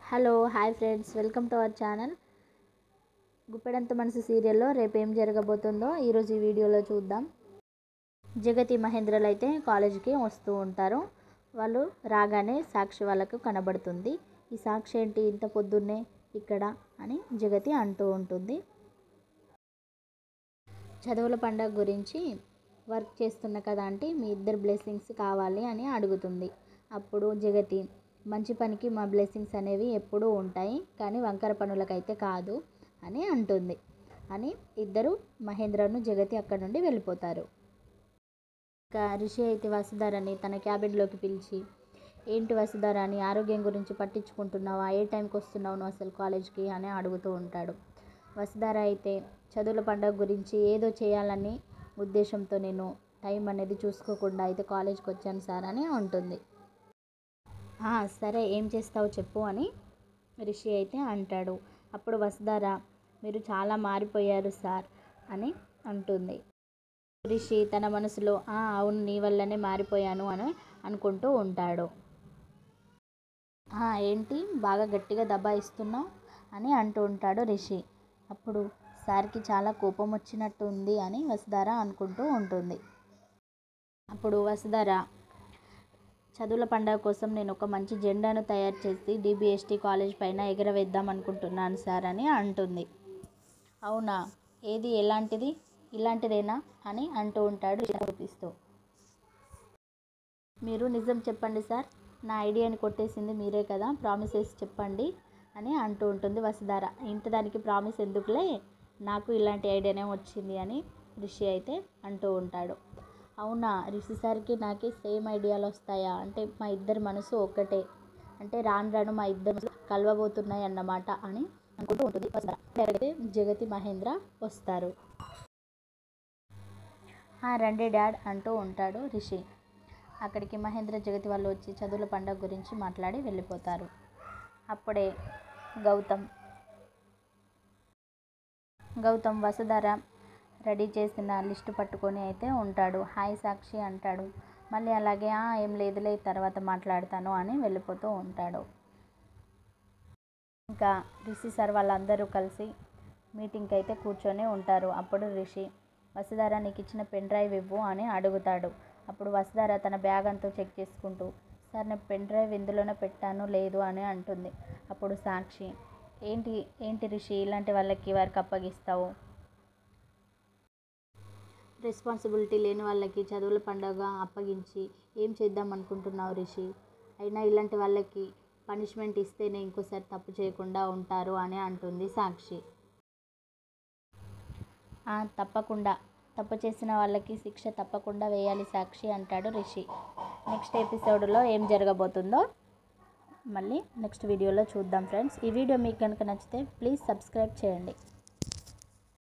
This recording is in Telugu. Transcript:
hello hi friends welcome to our channel Guppedantha Manasu సీరియల్లో రేపు ఏం జరగబోతుందో ఈరోజు ఈ వీడియోలో చూద్దాం జగతి మహేంద్రలు అయితే కాలేజీకి వస్తూ ఉంటారు వాళ్ళు రాగానే సాక్షి వాళ్ళకు కనబడుతుంది ఈ సాక్షి ఏంటి ఇంత పొద్దున్నే ఇక్కడ అని జగతి అంటూ ఉంటుంది చదువుల పండగ గురించి వర్క్ చేస్తున్న కదా అంటే మీ ఇద్దరు బ్లెస్సింగ్స్ కావాలి అని అడుగుతుంది అప్పుడు జగతి మంచి పనికి మా బ్లెస్సింగ్స్ అనేవి ఎప్పుడూ ఉంటాయి కానీ వంకర పనులకైతే కాదు అని అంటుంది అని ఇద్దరు మహేంద్రను జగతి అక్కడి నుండి వెళ్ళిపోతారు ఇంకా రిషి అయితే వసుధారని తన క్యాబిన్లోకి పిలిచి ఏంటి వసుధార అని ఆరోగ్యం గురించి పట్టించుకుంటున్నావా ఏ టైంకి వస్తున్నావు నువ్వు అసలు కాలేజ్కి అని అడుగుతూ ఉంటాడు వసుధార అయితే చదువుల పండుగ గురించి ఏదో చేయాలని ఉద్దేశంతో నేను టైం అనేది చూసుకోకుండా అయితే కాలేజ్కి వచ్చాను సార్ అని ఉంటుంది "ఆ, సరే ఏం చేస్తావు చెప్పు అని రిషి అయితే అంటాడు అప్పుడు వసుధార మీరు చాలా మారిపోయారు సార్ అని అంటుంది రిషి తన మనసులో "ఆ, అవును నీ వల్లనే మారిపోయాను అని అనుకుంటూ ఉంటాడు "ఆ, ఏంటి బాగా గట్టిగా దబాయిస్తున్నావు అని అంటూ ఉంటాడు రిషి అప్పుడు సార్కి చాలా కోపం వచ్చినట్టు ఉంది అని వసుధార అనుకుంటూ ఉంటుంది అప్పుడు వసుధార చదువుల పండుగ కోసం నేను ఒక మంచి జెండాను తయారు చేసి డిబిఎస్టీ కాలేజ్ పైన ఎగరవేద్దాం అనుకుంటున్నాను సార్ అని అంటుంది అవునా ఏది ఎలాంటిది ఇలాంటిదేనా అని అంటూ ఉంటాడు చూపిస్తూ మీరు నిజం చెప్పండి సార్ నా ఐడియాని కొట్టేసింది మీరే కదా ప్రామిసెస్ చెప్పండి అని అంటూ ఉంటుంది వసుధార ఇంత దానికి ప్రామిస్ ఎందుకులే నాకు ఇలాంటి ఐడియానే వచ్చింది అని రిషి అయితే అంటూ ఉంటాడు అవునా రిషి సార్కి నాకి సేమ్ ఐడియాలు వస్తాయా అంటే మా ఇద్దరి మనసు ఒక్కటే అంటే రాను రాను మా ఇద్దరు మనసులు కలవబోతున్నాయి అన్నమాట అని అనుకుంటూ ఉంటుంది వసుధార అయితే జగతి మహేంద్ర వస్తారు "ఆ, రండి డాడ్ అంటూ ఉంటాడు రిషి అక్కడికి మహేంద్ర జగతి వాళ్ళు వచ్చి చదువుల పండుగ గురించి మాట్లాడి వెళ్ళిపోతారు అప్పుడే గౌతమ్ గౌతమ్ వసుధార రెడీ చేసిన లిస్టు పట్టుకొని అయితే ఉంటాడు హాయ్ సాక్షి అంటాడు మళ్ళీ అలాగే "ఆ, ఏం లేదులే తర్వాత మాట్లాడతాను అని వెళ్ళిపోతూ ఉంటాడు ఇంకా రిషి సార్ వాళ్ళందరూ కలిసి మీటింగ్కి అయితే కూర్చొని ఉంటారు అప్పుడు రిషి వసుధార నీకు ఇచ్చిన పెన్ డ్రైవ్ ఇవ్వు అని అడుగుతాడు అప్పుడు వసుధార తన బ్యాగ్ అంతా చెక్ చేసుకుంటూ సార్ నేను పెన్ డ్రైవ్ ఇందులోనే పెట్టాను లేదు అని అంటుంది అప్పుడు సాక్షి ఏంటి ఏంటి రిషి ఇలాంటి వాళ్ళకి వారికి అప్పగిస్తావు రెస్పాన్సిబిలిటీ లేని వాళ్ళకి చదువుల పండగ అప్పగించి ఏం చేద్దాం అనుకుంటున్నావు రిషి అయినా ఇలాంటి వాళ్ళకి పనిష్మెంట్ ఇస్తేనే ఇంకోసారి తప్పు చేయకుండా ఉంటారు అని అంటుంది సాక్షి "ఆ, తప్పకుండా తప్పు చేసిన వాళ్ళకి శిక్ష తప్పకుండా వేయాలి సాక్షి అంటాడు రిషి నెక్స్ట్ ఎపిసోడ్లో ఏం జరగబోతుందో మళ్ళీ నెక్స్ట్ వీడియోలో చూద్దాం ఫ్రెండ్స్ ఈ వీడియో మీకు కనుక నచ్చితే ప్లీజ్ సబ్స్క్రైబ్ చేయండి